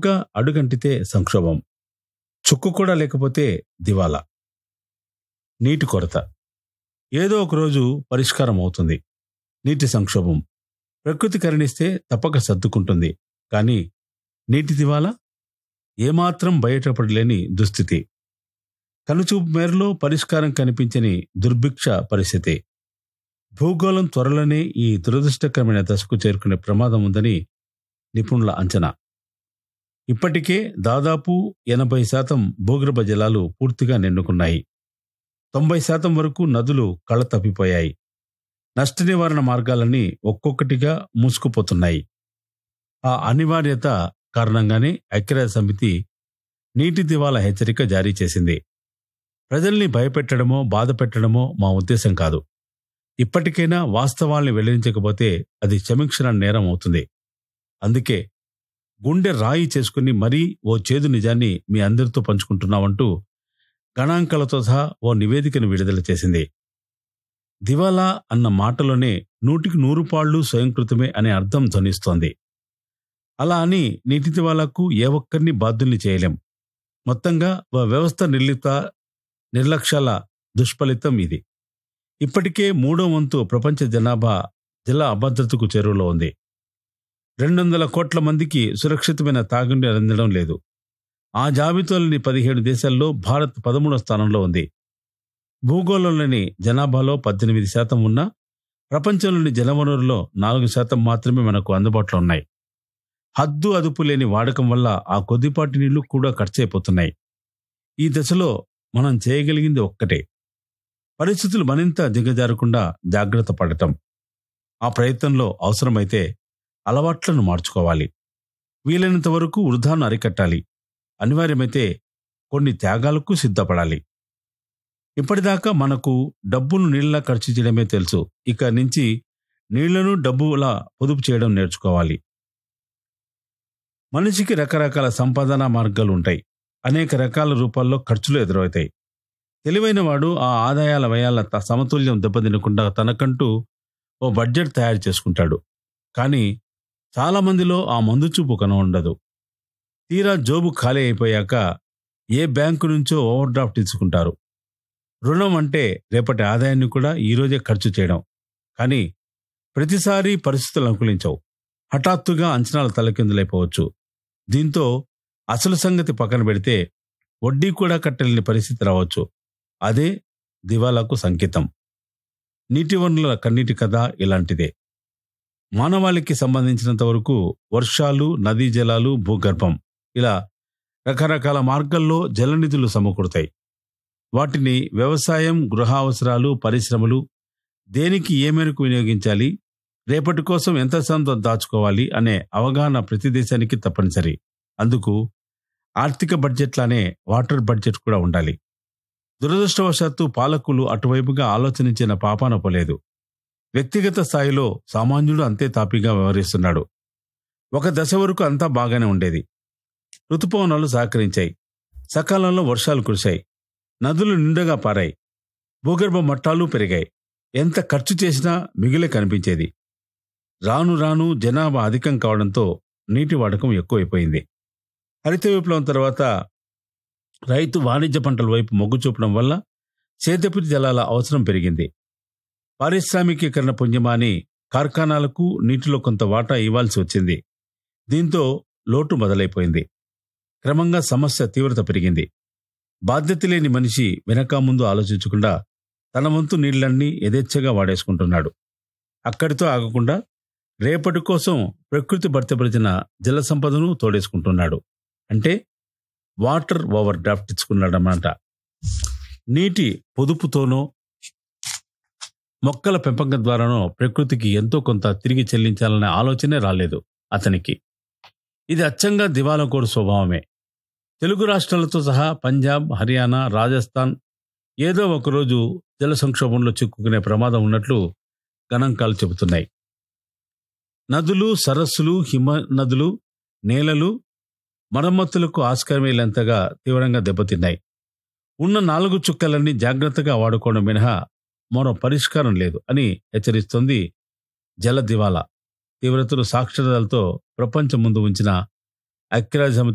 చుక్క అడుగంటితే సంక్షోభం చుక్క కూడా లేకపోతే దివాలా నీటి కొరత ఏదో ఒక రోజు పరిష్కారం అవుతుంది నీటి సంక్షోభం ప్రకృతి కరుణిస్తే తప్పక సర్దుకుంటుంది కానీ నీటి దివాలా ఏమాత్రం బయటపడలేని దుస్థితి కనుచూపు మేరలో పరిష్కారం కనిపించని దుర్భిక్ష పరిస్థితి భూగోళం త్వరలోనే ఈ దురదృష్టకరమైన దశకు చేరుకునే ప్రమాదం ఉందని నిపుణుల అంచనా ఇప్పటికే దాదాపు ఎనభై శాతం భూగర్భ జలాలు పూర్తిగా నిండుకున్నాయి తొంభై శాతం వరకు నదులు కళ్ళ తప్పిపోయాయి నష్ట నివారణ మార్గాలన్నీ ఒక్కొక్కటిగా మూసుకుపోతున్నాయి ఆ అనివార్యత కారణంగానే ఐక్యరాజ్య సమితి నీటి దివాలా హెచ్చరిక జారీ చేసింది ప్రజల్ని భయపెట్టడమో బాధ పెట్టడమో మా ఉద్దేశం కాదు ఇప్పటికైనా వాస్తవాల్ని వెల్లడించకపోతే అది క్షమించిన నేరం అవుతుంది అందుకే గుండె రాయి చేసుకుని మరీ ఓ చేదు నిజాన్ని మీ అందరితో పంచుకుంటున్నామంటూ గణాంకాలతో సహా ఓ నివేదికను విడుదల చేసింది దివాలా అన్న మాటలోనే నూటికి నూరు పాళ్లు స్వయంకృతమే అనే అర్థం ధ్వనిస్తోంది అలా అని నీటి దివాలాకు ఏ ఒక్కరిని బాధ్యుల్ని చేయలేం మొత్తంగా ఓ వ్యవస్థ నిర్లిత నిర్లక్ష్యాల దుష్ఫలితం ఇది ఇప్పటికే మూడో వంతు ప్రపంచ జనాభా జల అభద్రతకు చెరువులో ఉంది రెండు వందల కోట్ల మందికి సురక్షితమైన తాగునీరు అందడం లేదు ఆ జాబితాలోని పదిహేడు దేశాల్లో భారత్ పదమూడో స్థానంలో ఉంది భూగోళంలోని జనాభాలో పద్దెనిమిది శాతం ఉన్నా ప్రపంచంలోని జలవనరులో నాలుగు శాతం మాత్రమే మనకు అందుబాటులో ఉన్నాయి హద్దు అదుపు లేని వాడకం వల్ల ఆ కొద్దిపాటి నీళ్లు కూడా ఖర్చయిపోతున్నాయి ఈ దశలో మనం చేయగలిగింది ఒక్కటే పరిస్థితులు మరింత దిగజారకుండా జాగ్రత్త పడటం ఆ ప్రయత్నంలో అవసరమైతే అలవాట్లను మార్చుకోవాలి వీలైనంత వరకు వృధాను అరికట్టాలి అనివార్యమైతే కొన్ని త్యాగాలకు సిద్ధపడాలి ఇప్పటిదాకా మనకు డబ్బును నీళ్ళ ఖర్చు చేయడమే తెలుసు ఇక నుంచి నీళ్లను డబ్బులా పొదుపు చేయడం నేర్చుకోవాలి మనిషికి రకరకాల సంపాదన మార్గాలు ఉంటాయి అనేక రకాల రూపాల్లో ఖర్చులు ఎదురవుతాయి తెలివైన వాడు ఆ ఆదాయాల వ్యయాల త- సమతుల్యం దెబ్బతినకుండా తనకంటూ ఓ బడ్జెట్ తయారు చేసుకుంటాడు కానీ చాలా మందిలో ఆ మందు చూపు కనబడదు తీరా జోబు ఖాళీ అయిపోయాక ఏ బ్యాంకు నుంచో ఓవర్ డ్రాఫ్ట్ తీసుకుంటారు రుణం అంటే రేపటి ఆదాయాన్ని కూడా ఈరోజే ఖర్చు చేయడం కానీ ప్రతిసారి పరిస్థితులు అనుకూలించవు హఠాత్తుగా అంచనాలు తలకిందులైపోవచ్చు దీంతో అసలు సంగతి పక్కన పెడితే వడ్డీ కూడా కట్టలేని పరిస్థితి రావచ్చు అదే దివాలాకు సంకేతం నీటి వనరుల కన్నీటి కథ ఇలాంటిదే మానవాళికి సంబంధించినంత వరకు వర్షాలు నదీ జలాలు భూగర్భం ఇలా రకరకాల మార్గాల్లో జలనిధులు సమకూడతాయి వాటిని వ్యవసాయం గృహ అవసరాలు పరిశ్రమలు దేనికి ఏ మేరకు వినియోగించాలి రేపటి కోసం ఎంత శాతం దాచుకోవాలి అనే అవగాహన ప్రతి దేశానికి తప్పనిసరి అందుకు ఆర్థిక బడ్జెట్లానే వాటర్ బడ్జెట్ కూడా ఉండాలి దురదృష్టవశాత్తు పాలకులు అటువైపుగా ఆలోచనించిన పాపాన పోలేదు వ్యక్తిగత స్థాయిలో సామాన్యుడు అంతే తాపిగా వ్యవహరిస్తున్నాడు ఒక దశ వరకు అంతా బాగానే ఉండేది ఋతుపవనాలు సహకరించాయి సకాలంలో వర్షాలు కురిశాయి నదులు నిండుగా పారాయి భూగర్భ మట్టాలు పెరిగాయి ఎంత ఖర్చు చేసినా మిగిలే కనిపించేది రాను రాను జనాభా అధికం కావడంతో నీటి వాడకం ఎక్కువైపోయింది హరిత విప్లవం తర్వాత రైతు వాణిజ్య పంటల వైపు మొగ్గు చూపడం వల్ల సేద్యపు జలాల అవసరం పెరిగింది పారిశ్రామికీకరణ పుణ్యమాని కార్ఖానాలకు నీటిలో కొంత వాటా ఇవ్వాల్సి వచ్చింది దీంతో లోటు మొదలైపోయింది క్రమంగా సమస్య తీవ్రత పెరిగింది బాధ్యత లేని మనిషి వెనక ముందు ఆలోచించకుండా తన వంతు నీళ్లన్నీ యథేచ్ఛగా వాడేసుకుంటున్నాడు అక్కడితో ఆగకుండా రేపటి కోసం ప్రకృతి భర్తపరిచిన జల సంపదను తోడేసుకుంటున్నాడు అంటే వాటర్ ఓవర్ డ్రాఫ్ట్ ఇచ్చుకున్నాడన్నమాట నీటి పొదుపుతోనో మొక్కల పెంపకం ద్వారానో ప్రకృతికి ఎంతో కొంత తిరిగి చెల్లించాలనే ఆలోచనే రాలేదు అతనికి ఇది అచ్చంగా దివాలా కోడు స్వభావమే తెలుగు రాష్ట్రాలతో సహా పంజాబ్ హర్యానా రాజస్థాన్ ఏదో ఒకరోజు జల సంక్షోభంలో చిక్కుకునే ప్రమాదం ఉన్నట్లు గణాంకాలు చెబుతున్నాయి నదులు సరస్సులు హిమ నదులు నేలలు మరమ్మతులకు ఆస్కారమేలంతగా తీవ్రంగా దెబ్బతిన్నాయి ఉన్న నాలుగు చుక్కలన్నీ జాగ్రత్తగా వాడుకోవడం మినహా మరో పరిష్కారం లేదు అని హెచ్చరిస్తోంది జల దివాలా తీవ్రతను సాక్షరతలతో ప్రపంచం ముందు ఉంచిన ఐక్యరాజ్య